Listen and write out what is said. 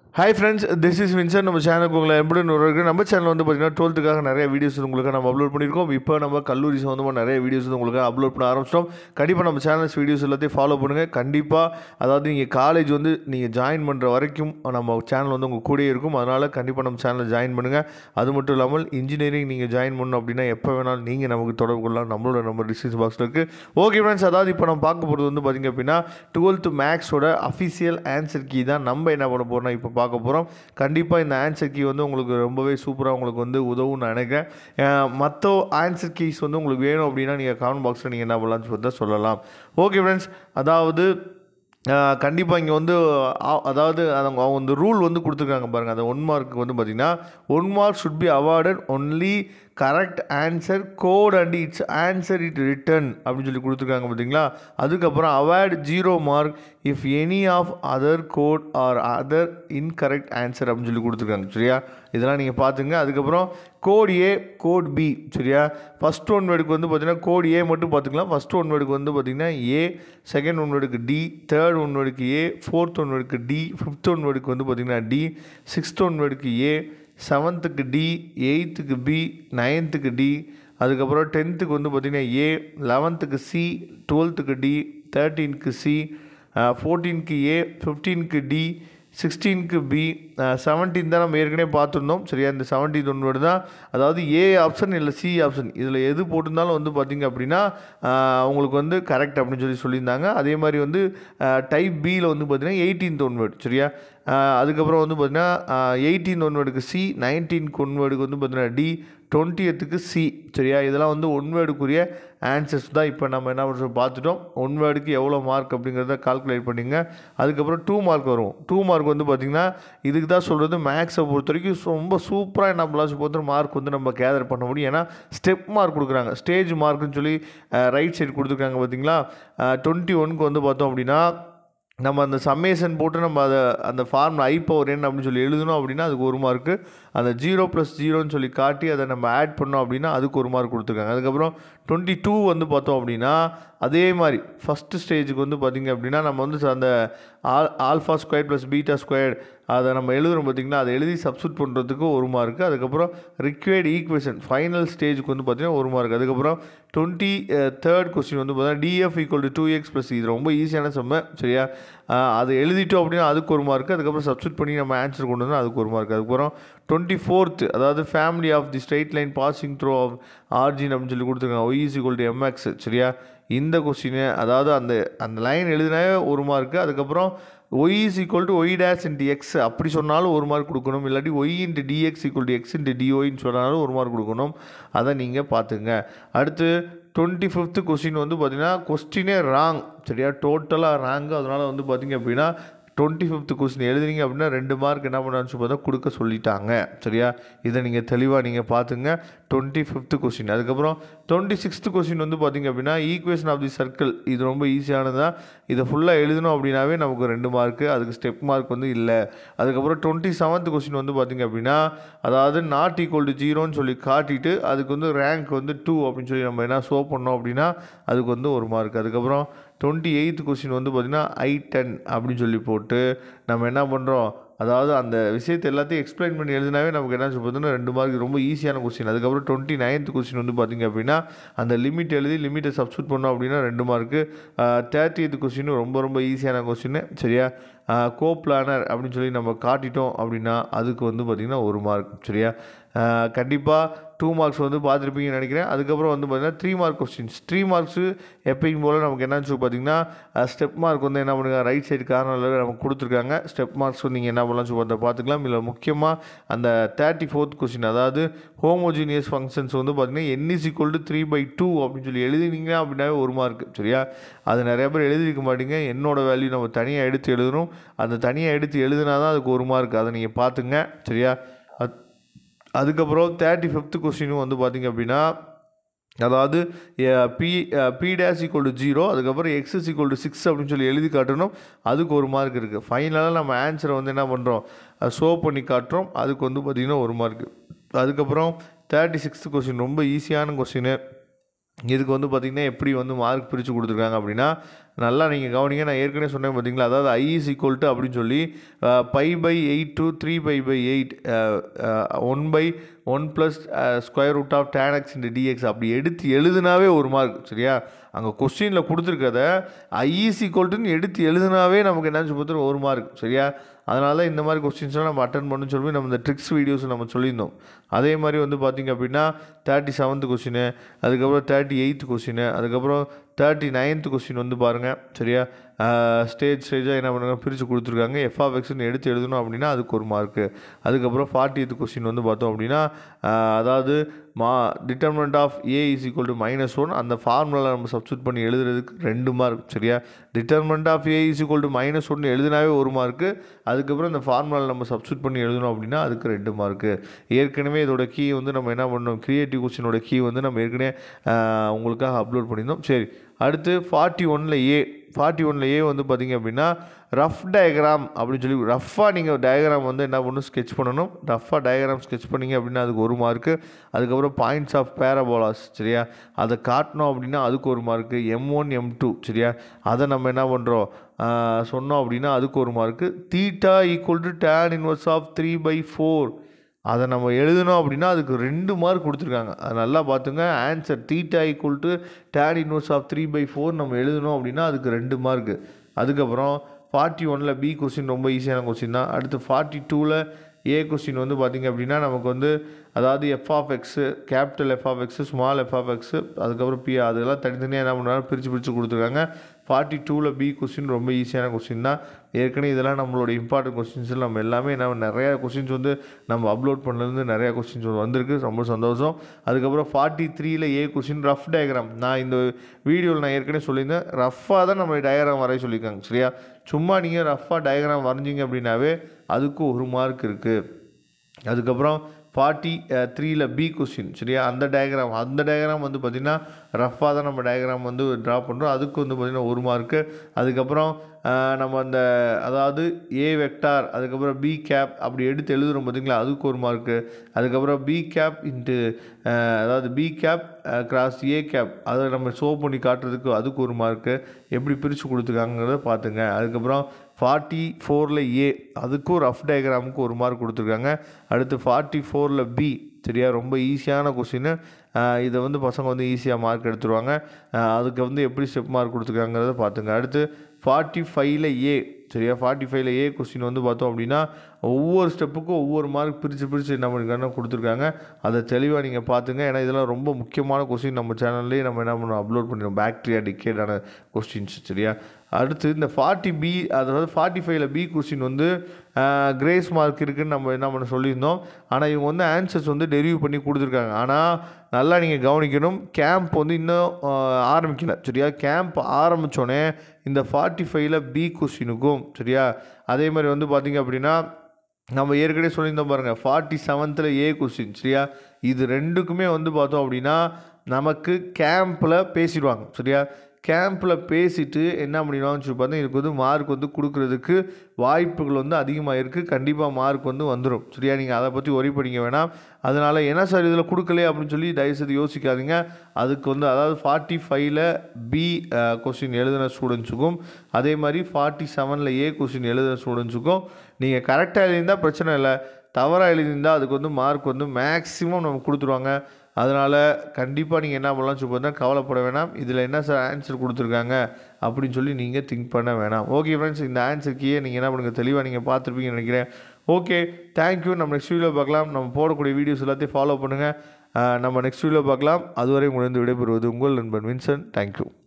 hi friends this is Vinson நம்ம சேனலுக்கு உங்களை எப்படி இருக்கு நம்ம சேனல் வந்து பார்த்தீங்கன்னா டுவெல்த்துக்காக நிறைய வீடியோஸ் உங்களுக்கு நம்ம அப்லோட் பண்ணியிருக்கோம் இப்போ நம்ம கல்லூரி சம்மந்தமாக நிறைய வீடியோஸ் வந்து உங்களுக்கு அப்லோட் பண்ண ஆரம்பிச்சிட்டோம் கண்டிப்பாக நம்ம சேனல்ஸ் வீடியோஸ் எல்லாத்தையும் ஃபாலோ பண்ணுங்கள் கண்டிப்பாக அதாவது நீங்கள் காலேஜ் வந்து நீங்கள் ஜாயின் பண்ணுற வரைக்கும் நம்ம சேனல் வந்து உங்கள் கூடயே இருக்கும் அதனால் கண்டிப்பாக நம்ம சேனலில் ஜாயின் பண்ணுங்கள் அது மட்டும் இல்லாமல் இன்ஜினியரிங் நீங்கள் ஜாயின் பண்ணணும் அப்படின்னா எப்போ வேணாலும் நீங்கள் நமக்கு தொடர்பு கொள்ளலாம் நம்மளோட நம்பர் டிஸ்கிரிப்ஷன் பாக்ஸில் இருக்குது ஓகே ஃப்ரெண்ட்ஸ் அதாவது இப்போ நம்ம பார்க்க போகிறது வந்து பார்த்திங்க அப்படின்னா டுவெல்த்து மேக்ஸோட அஃபிஷியல் ஆன்சர் கீ தான் நம்ம என்ன பண்ண போகிறோம் இப்போ பார்க்க போகிறோம் கண்டிப்பாக இந்த ஆன்சர் கீ வந்து உங்களுக்கு ரொம்பவே சூப்பராக உங்களுக்கு வந்து உதவும் நான் நினைக்கிறேன் மற்ற ஆன்சர் கீஸ் வந்து உங்களுக்கு வேணும் அப்படின்னா நீங்கள் கமெண்ட் பாக்ஸில் நீங்கள் என்ன பண்ணலாம்னு சொல்லி சொல்லலாம் ஓகே ஃப்ரெண்ட்ஸ் அதாவது கண்டிப்பாக இங்கே வந்து ஆ- அதாவது அவங்க அவங்க வந்து ரூல் வந்து கொடுத்துருக்காங்க பாருங்கள் அந்த ஒன் மார்க்கு வந்து பார்த்திங்கன்னா one mark should be awarded only correct answer code and it's answer it written அப்படின்னு சொல்லி கொடுத்துருக்காங்க பார்த்தீங்களா அதுக்கப்புறம் award zero mark if any of other code or other incorrect answer அப்படின்னு சொல்லி கொடுத்துருக்காங்க சரியா இதெல்லாம் நீங்கள் பார்த்துங்க அதுக்கப்புறம் கோட் ஏ கோட் பி சரியா ஃபஸ்ட் ஒன் வேர்டுக்கு வந்து பார்த்தீங்கன்னா கோட் ஏ மட்டும் பார்த்துக்கலாம் ஃபஸ்ட் ஒன் வேர்டுக்கு வந்து பார்த்தீங்கன்னா ஏ செகண்ட் ஒன் வேர்டுக்கு டி தேர்ட் ஒன் வேர்டுக்கு ஏ ஃபோர்த் ஒன் வேர்டுக்கு டி ஃபிஃப்த் ஒன் வேர்டுக்கு வந்து பார்த்தீங்கன்னா டி சிக்ஸ்த் ஒன் வேர்டுக்கு ஏ செவன்த்துக்கு டி எயித்துக்கு பி நைன்த்துக்கு டி அதுக்கப்புறம் டென்த்துக்கு வந்து பார்த்திங்கன்னா ஏ லெவன்த்துக்கு சி டுவெல்த்துக்கு டி தேர்ட்டீனுக்கு சி ஃபோர்டீனுக்கு ஏ ஃபிஃப்டீனுக்கு டி சிக்ஸ்டீனுக்கு பி செவன்டீன் தான் நம்ம ஏற்கனவே பார்த்துருந்தோம் சரியா இந்த செவன்டீன் ஒன்று தான் அதாவது ஏ ஆப்ஷன் இல்லை சி ஆப்ஷன் இதில் எது போட்டிருந்தாலும் வந்து பார்த்திங்க அப்படின்னா ஆஹ், உங்களுக்கு வந்து கரெக்ட் அப்படின்னு சொல்லி சொல்லியிருந்தாங்க அதே மாதிரி வந்து டைப் பியில் வந்து பார்த்திங்கன்னா எயிட்டீன்த் ஒன்வேர்டு சரியா ஆஹ், அதுக்கப்புறம் வந்து பார்த்திங்கன்னா எயிட்டீன் ஒன்வேர்டுக்கு சி நைன்டீன் ஒன்வேர்டுக்கு வந்து பார்த்திங்கன்னா டி டுவெண்ட்டியத்துக்கு சி சரியா இதெல்லாம் வந்து ஒன் வேர்டுக்குரிய ஆன்சர்ஸ் தான் இப்போ நம்ம என்ன பண்ணுறோம் பார்த்துட்டோம் ஒன் வேர்டுக்கு எவ்வளோ மார்க் அப்படிங்கிறத கால்குலேட் பண்ணிங்க அதுக்கப்புறம் டூ மார்க் வரும் டூ மார்க் வந்து பார்த்திங்கன்னா இதுக்கு தான் சொல்கிறது மேக்ஸை பொறுத்த வரைக்கும் ரொம்ப சூப்பராக என்ன பண்ணலாம் பொறுத்த மார்க் வந்து நம்ம கேதர் பண்ண முடியும் ஏன்னா ஸ்டெப் மார்க் கொடுக்குறாங்க ஸ்டேஜ் மார்க்குன்னு சொல்லி ரைட் சைடு கொடுத்துருக்காங்க பார்த்தீங்களா டுவெண்ட்டி ஒனுக்கு வந்து பார்த்தோம் அப்படின்னா நம்ம அந்த சம்மேஷன் போட்டு நம்ம அதை அந்த ஃபார்மில் ஐ பவர் என்ன அப்படின்னு சொல்லி எழுதணும் அப்படின்னா அதுக்கு ஒரு மார்க்கு அந்த ஜீரோ ப்ளஸ் ஜீரோன்னு சொல்லி காட்டி அதை நம்ம ஆட் பண்ணோம் அப்படின்னா அதுக்கு ஒரு மார்க் கொடுத்துருக்காங்க அதுக்கப்புறம் டுவெண்ட்டி டூ வந்து பார்த்தோம் அப்படின்னா அதே மாதிரி ஃபஸ்ட்டு ஸ்டேஜுக்கு வந்து பார்த்திங்க அப்படின்னா நம்ம வந்து அந்த ஆல் alpha square plus beta square அதை நம்ம எழுதுறோம் பார்த்திங்களா அதை எழுதி சப்ஸ்டியூட் பண்ணுறதுக்கு ஒரு மார்க்கு அதுக்கப்புறம் ரிக்வயர்டு ஈக்குவேஷன் ஃபைனல் ஸ்டேஜுக்கு வந்து பார்த்திங்கன்னா ஒரு மார்க் அதுக்கப்புறம் டுவெண்ட்டி தேர்ட் கொஸ்டின் வந்து பார்த்தீங்கன்னா df equal to two x plus இது ரொம்ப ஈஸியான செம்ம சரியா அஹ் அதை எழுதிட்டோம் அப்படின்னா அதுக்கு ஒரு மார்க் அதுக்கப்புறம் சப்ஸ்டியூட் பண்ணி நம்ம ஆன்சர் கொண்டு வந்தால் அதுக்கு ஒரு மார்க் அதுக்கப்புறம் டுவெண்ட்டி ஃபோர்த்து அதாவது family of the straight line passing through of origin அப்படின்னு சொல்லி கொடுத்துருக்காங்க y is equal to mx சரியா இந்த கொஸ்டின் அதாவது அந்த அந்த லைன் எழுதினாவே ஒரு மார்க்கு அதுக்கப்புறம் y is equal to y dash into x அப்படி சொன்னாலும் ஒரு மார்க் கொடுக்கணும் இல்லாட்டி y into dx equal to x into டிஒய்ன்னு சொன்னாலும் ஒரு மார்க் கொடுக்கணும் அதை நீங்கள் பார்த்துங்க அடுத்து டுவெண்ட்டி ஃபிஃப்த்து கொஸ்டின் வந்து பார்த்தீங்கன்னா கொஸ்டினே ராங் சரியா டோட்டலாக ராங்கு அதனால் வந்து பார்த்தீங்க அப்படின்னா டுவெண்ட்டி ஃபிஃப்த் கொஸ்டின் எழுதுனீங்க அப்படின்னா ரெண்டு மார்க் என்ன பண்ணான்னு சொல்லி பார்த்தா கொடுக்க சொல்லிட்டாங்க சரியா இதை நீங்கள் தெளிவாக நீங்கள் பார்த்துங்க டுவெண்ட்டி ஃபிஃப்த்து கொஸ்டின் அதுக்கப்புறம் டுவெண்ட்டி சிக்ஸ்த்து கொஸ்டின் வந்து பார்த்தீங்க அப்படின்னா ஈக்குவேஷன் ஆஃப் தி சர்க்கிள் இது ரொம்ப ஈஸியானது தான் இதை ஃபுல்லாக எழுதணும் அப்படின்னாவே நமக்கு ரெண்டு மார்க்கு அதுக்கு ஸ்டெப் மார்க் வந்து இல்லை அதுக்கப்புறம் டுவெண்ட்டி செவன்த் கொஸ்டின் வந்து பார்த்தீங்க அப்படின்னா அதாவது நாட் ஈக்குவல் டு ஜீரோன்னு சொல்லி காட்டிட்டு அதுக்கு வந்து ரேங்க் வந்து டூ அப்படின்னு சொல்லி நம்ம என்ன ஷோ பண்ணோம் அப்படின்னா அதுக்கு வந்து ஒரு மார்க் அதுக்கப்புறம் டுவெண்ட்டி எயித் கொஸ்டின் வந்து பார்த்திங்கன்னா ஐ டென் அப்படின்னு சொல்லி போட்டு நம்ம என்ன பண்ணுறோம் அதாவது அந்த விஷயத்தை எல்லாத்தையும் எக்ஸ்பிளைன் பண்ணி எழுதினாவே நமக்கு என்ன சொல்லி பார்த்தோன்னா ரெண்டு மார்க் ரொம்ப ஈஸியான கொஸ்டின் அதுக்கப்புறம் டுவெண்ட்டி நைன்த் கொஸ்டின் வந்து பார்த்திங்க அப்படின்னா அந்த லிமிட் எழுதி லிமிட்டை சப்ஸ்டியூட் பண்ணோம் அப்படின்னா ரெண்டு மார்க்கு தேர்ட்டியத் கொஸ்டின் ரொம்ப ரொம்ப ஈஸியான கொஸ்டின் சரியா கோ பிளானர் அப்படின்னு சொல்லி நம்ம காட்டிட்டோம் அப்படின்னா அதுக்கு வந்து பார்த்திங்கன்னா ஒரு மார்க் சரியா கண்டிப்பாக டூ மார்க்ஸ் வந்து பார்த்துருப்பீங்கன்னு நினைக்கிறேன் அதுக்கப்புறம் வந்து பார்த்தீங்கன்னா three mark questions three marks எப்பயும் போல் நமக்கு என்னன்னு சொல்லி பார்த்தீங்கன்னா ஸ்டெப் மார்க் வந்து என்ன பண்ணுங்க ரைட் சைடு கார்னரில் நமக்கு கொடுத்துருக்காங்க ஸ்டெப் மார்க்ஸ் வந்து நீங்கள் என்ன பண்ணலாம் சொல்லி பார்த்தா பார்த்துக்கலாம் இல்லை முக்கியமாக அந்த தேர்ட்டி ஃபோர்த் கொஸ்டின் அதாவது ஹோமோஜீனியஸ் ஃபங்க்ஷன்ஸ் வந்து பார்த்தீங்கன்னா n is equal to three by two அப்படின்னு சொல்லி எழுதினீங்க அப்படின்னாவே ஒரு மார்க் சரியா அது நிறைய பேர் எழுதிருக்க மாட்டீங்க என்னோட வேல்யூ நம்ம தனியாக எடுத்து எழுதணும் அந்த தனியாக எடுத்து எழுதினா தான் அதுக்கு ஒரு மார்க் அதை நீங்கள் பார்த்துங்க சரியா அது அதுக்கப்புறம் தேர்ட்டி ஃபிஃப்த்து கொஸ்டினும் வந்து பார்த்திங்க அப்படின்னா அதாவது p p dash equal to zero அதுக்கப்புறம் x is equal to six அப்படின்னு சொல்லி எழுதி காட்டணும் அதுக்கு ஒரு மார்க் இருக்குது ஃபைனலாக நம்ம ஆன்சரை வந்து என்ன பண்ணுறோம் ஷோ பண்ணி காட்டுறோம் அதுக்கு வந்து பார்த்திங்கன்னா ஒரு மார்க்கு அதுக்கப்புறம் தேர்ட்டி சிக்ஸ்த்து கொஸ்டின் ரொம்ப ஈஸியான கொஸ்டின் இதுக்கு வந்து பார்த்திங்கன்னா எப்படி வந்து மார்க் பிரித்து கொடுத்துருக்காங்க அப்படின்னா நல்லா நீங்கள் கவனிங்க நான் ஏற்கனவே சொன்னேன் பார்த்தீங்களா அதாவது ஐ இஸ் ஈக்குவல் டு அப்படின்னு சொல்லி pi by eight to three pi by eight one by one plus square root of tan x into dx அப்படி எடுத்து எழுதுனாவே ஒரு மார்க் சரியா அங்கே கொஸ்டினில் கொடுத்துருக்கத ஐஇஸ் ஈக்குவல்ட்டுன்னு எடுத்து எழுதுனாவே நமக்கு என்னன்னு சொல்லி ஒரு மார்க் சரியா அதனால தான் இந்த மாதிரி கொஸ்டின்ஸ்லாம் நம்ம அட்டன் பண்ணணும்னு சொல்லி நம்ம இந்த ட்ரிக்ஸ் வீடியோஸ் நம்ம சொல்லியிருந்தோம் அதே மாதிரி வந்து பார்த்திங்க அப்படின்னா தேர்ட்டி செவன்த் கொஸ்டின் அதுக்கப்புறம் தேர்ட்டி எயித்து கொஸ்டின் அதுக்கப்புறம் தேர்ட்டி நைன்த் கொஸ்டின் வந்து பாருங்கள் சரியா ஸ்டேஜ் ஸ்டேஜாக என்ன பண்ணுறாங்க பிரித்து கொடுத்துருக்காங்க எஃப் ஆஃப் எக்ஸ்னு எடுத்து எழுதணும் அப்படின்னா அதுக்கு ஒரு மார்க்கு அதுக்கப்புறம் ஃபார்ட்டி எய்த் கொஸ்டின் வந்து பார்த்தோம் அப்படின்னா ஆஹ், அதாவது மா determinant of A is equal to minus one அந்த ஃபார்முலாவில் நம்ம சப்ஸ்டியூட் பண்ணி எழுதுறதுக்கு ரெண்டு மார்க் சரியா determinant of A is equal to minus ஒன்று எழுதினாவே ஒரு மார்க்கு அதுக்கப்புறம் இந்த ஃபார்முலாவில் நம்ம சப்ஸ்டியூட் பண்ணி எழுதணும் அப்படின்னா அதுக்கு ரெண்டு மார்க்கு ஏற்கனவே இதோட கீ வந்து நம்ம என்ன பண்ணோம் கிரியேட்டிவ் கொஸ்டினோட கீ வந்து நம்ம ஏற்கனவே ஆஹ், உங்களுக்காக அப்லோட் பண்ணியிருந்தோம் சரி அடுத்து ஃபார்ட்டி ஒனில் ஏ ஃபார்ட்டி ஒனில் ஏ வந்து பார்த்தீங்க அப்படின்னா ரஃப் டயக்ராம் அப்படின்னு சொல்லி ரஃப்பாக நீங்கள் டயக்ராம் வந்து என்ன பண்ணணும் ஸ்கெச் பண்ணணும் ரஃப்பாக டயக்ராம் ஸ்கெச் பண்ணீங்க அப்படின்னா அதுக்கு ஒரு மார்க்கு அதுக்கப்புறம் பாயிண்ட்ஸ் ஆஃப் பேரபோலாஸ் சரியா அதை காட்டணும் அப்படின்னா அதுக்கு ஒரு mark m one m two சரியா அதை நம்ம என்ன பண்ணுறோம் சொன்னோம் அப்படின்னா அதுக்கு ஒரு mark theta equal to tan inverse of three by four அதை நம்ம எழுதணும் அப்படின்னா அதுக்கு ரெண்டு மார்க் கொடுத்துருக்காங்க அது நல்லா பார்த்துங்க answer theta equal to tan inverse of three by four நம்ம எழுதணும் அப்படின்னா அதுக்கு ரெண்டு மார்க்கு அதுக்கப்புறம் ஃபார்ட்டி ஒனில் பி கொஸ்டின் ரொம்ப ஈஸியான கொஸ்டின் தான் அடுத்து ஃபார்ட்டி டூவில் ஏ கொஸ்டின் வந்து பார்த்திங்க அப்படின்னா நமக்கு வந்து அதாவது f of x capital f of x small f of x அதுக்கப்புறம் பி அதெல்லாம் தனித்தனியாக என்ன பண்ணுறாங்க பிரித்து பிரித்து கொடுத்துருக்காங்க ஃபார்ட்டி டூவில் பி கொஸ்டின் ரொம்ப ஈஸியான கொஸ்டின் தான் ஏற்கனவே இதெல்லாம் நம்மளோட இம்பார்ட்டன்ட் கொஸ்டின்ஸில் நம்ம எல்லாமே நம்ம நிறையா கொஸ்டின்ஸ் வந்து நம்ம அப்லோட் பண்ணலேருந்து நிறையா கொஸ்டின்ஸ் வந்திருக்கு ரொம்ப சந்தோஷம் அதுக்கப்புறம் ஃபார்ட்டி த்ரீல ஏ கொஸ்டின் ரஃப் டயக்ராம் நான் இந்த வீடியோவில் நான் ஏற்கனவே சொல்லியிருந்தேன் ரஃப்பாக தான் நம்ம டயக்ராம் வரைய சொல்லியிருக்காங்க சரியா சும்மா நீங்கள் ரஃப்பாக டயக்ராம் வரைஞ்சிங்க அப்படின்னாவே அதுக்கு ஒரு மார்க் இருக்குது அதுக்கப்புறம் ஃபார்ட்டி த்ரீல பி கொஸ்டின் சரியா அந்த டயக்ராம் அந்த டயக்ராம் வந்து பார்த்திங்கன்னா ரஃப்பாக தான் நம்ம டயக்ராம் வந்து ட்ரா பண்ணுறோம் அதுக்கு வந்து பார்த்திங்கன்னா ஒரு மார்க்கு அதுக்கப்புறம் அஹ், நம்ம அந்த அதாவது ஏ வெக்டார் அதுக்கப்புறம் பி கேப் அப்படி எடுத்து எழுதுறோம் பார்த்தீங்களா அதுக்கு ஒரு மார்க்கு அதுக்கப்புறம் பி கேப் இன்ட்டு அதாவது b cap cross a cap அதை நம்ம ஷோ பண்ணி காட்டுறதுக்கு அதுக்கு ஒரு மார்க்கு எப்படி பிரித்து கொடுத்துருக்காங்கிறத பார்த்துங்க அதுக்கப்புறம் ஃபார்ட்டி ஃபோரில் ஏ அதுக்கும் ரஃப் டயக்ராமுக்கு ஒரு மார்க் கொடுத்துருக்காங்க அடுத்து ஃபார்ட்டி ஃபோரில் பி சரியா ரொம்ப ஈஸியான கொஸ்டின் இதை வந்து பசங்க வந்து ஈஸியாக மார்க் எடுத்துருவாங்க அஹ் அதுக்கு வந்து எப்படி ஸ்டெப் மார்க் கொடுத்துருக்காங்கிறத பார்த்துங்க அடுத்து ஃபார்ட்டி ஃபைவ்ல ஏ சரியா ஃபார்ட்டி ஃபைவ்ல ஏ கொஸ்டின் வந்து பார்த்தோம் அப்படின்னா ஒவ்வொரு ஸ்டெப்புக்கும் ஒவ்வொரு மார்க் பிரித்து பிரித்து என்ன பண்ணிருக்காங்கன்னா கொடுத்துருக்காங்க அதை தெளிவாக நீங்கள் பார்த்துங்க ஏன்னா இதெல்லாம் ரொம்ப முக்கியமான கொஸ்டின் நம்ம சேனல்லேயே நம்ம என்ன பண்ணோம் அப்லோட் பண்ணிடுறோம் பாக்டீரியா டிக்கேடான கொஸ்டின்ஸ் சரியா அடுத்து இந்த ஃபார்ட்டி பி அதாவது ஃபார்ட்டி ஃபைவ்ல பி கொஸ்டின் வந்து கிரேஸ் மார்க் இருக்குன்னு நம்ம என்ன பண்ண சொல்லியிருந்தோம் ஆனால் இவங்க வந்து ஆன்சர்ஸ் வந்து டெரிவ் பண்ணி கொடுத்துருக்காங்க ஆனால் நல்லா நீங்கள் கவனிக்கணும் கேம்ப் வந்து இன்னும் ஆஹ், ஆரம்பிக்கல சரியா கேம்ப் ஆரம்பித்தோடனே இந்த ஃபார்ட்டி ஃபைவ்ல பி கொஸ்டினுக்கும் சரியா அதே மாதிரி வந்து பார்த்திங்க அப்படின்னா நம்ம ஏற்கனவே சொல்லியிருந்தோம் பாருங்கள் ஃபார்ட்டி செவன்த்தில் ஏ கொஸ்டின் சரியா இது ரெண்டுக்குமே வந்து பார்த்தோம் அப்படின்னா நமக்கு கேம்பில் பேசிடுவாங்க சரியா கேம்பில் பேசிட்டு என்ன பண்ணிடுவாங்கன்னு சொல்லி பார்த்தா இதுக்கு வந்து மார்க் வந்து கொடுக்குறதுக்கு வாய்ப்புகள் வந்து அதிகமாக இருக்குது கண்டிப்பாக மார்க் வந்து வந்துடும் சரியா நீங்கள் அதை பற்றி ஒரி பண்ணிக்க வேணாம் அதனால் என்ன சார் இதில் கொடுக்கலையே அப்படின்னு சொல்லி தயவுசெய்து யோசிக்காதீங்க அதுக்கு வந்து அதாவது ஃபார்ட்டி ஃபைவ்ல பி கொஸ்டின் எழுதின ஸ்டூடெண்ட்ஸுக்கும் அதே மாதிரி ஃபார்ட்டி செவனில் ஏ கொஸ்டின் எழுதின ஸ்டூடெண்ட்ஸுக்கும் நீங்கள் கரெக்டாக எழுதியிருந்தால் பிரச்சனை இல்லை தவறாக எழுதியிருந்தால் அதுக்கு வந்து மார்க் வந்து மேக்ஸிமம் நம்ம கொடுத்துருவாங்க அதனால் கண்டிப்பாக நீங்கள் என்ன பண்ணலாம் சொல்லி பார்த்தா கவலைப்பட வேணாம் இதில் என்ன சார் ஆன்சர் கொடுத்துருக்காங்க அப்படின்னு சொல்லி நீங்கள் திங்க் பண்ண வேணாம் ஓகே ஃப்ரெண்ட்ஸ் இந்த ஆன்சருக்கே நீங்கள் என்ன பண்ணுங்கள் தெளிவாக நீங்கள் பார்த்துருப்பீங்கன்னு நினைக்கிறேன் ஓகே தேங்க்யூ நம்ம நெக்ஸ்ட் வீடியோ பார்க்கலாம் நம்ம போடக்கூடிய வீடியோஸ் எல்லாத்தையும் ஃபாலோ பண்ணுங்கள் நம்ம நெக்ஸ்ட் வீடியோ பார்க்கலாம் அதுவரை உங்களிருந்து விடைபெறுவது உங்கள் நண்பன் வின்சன் தேங்க்யூ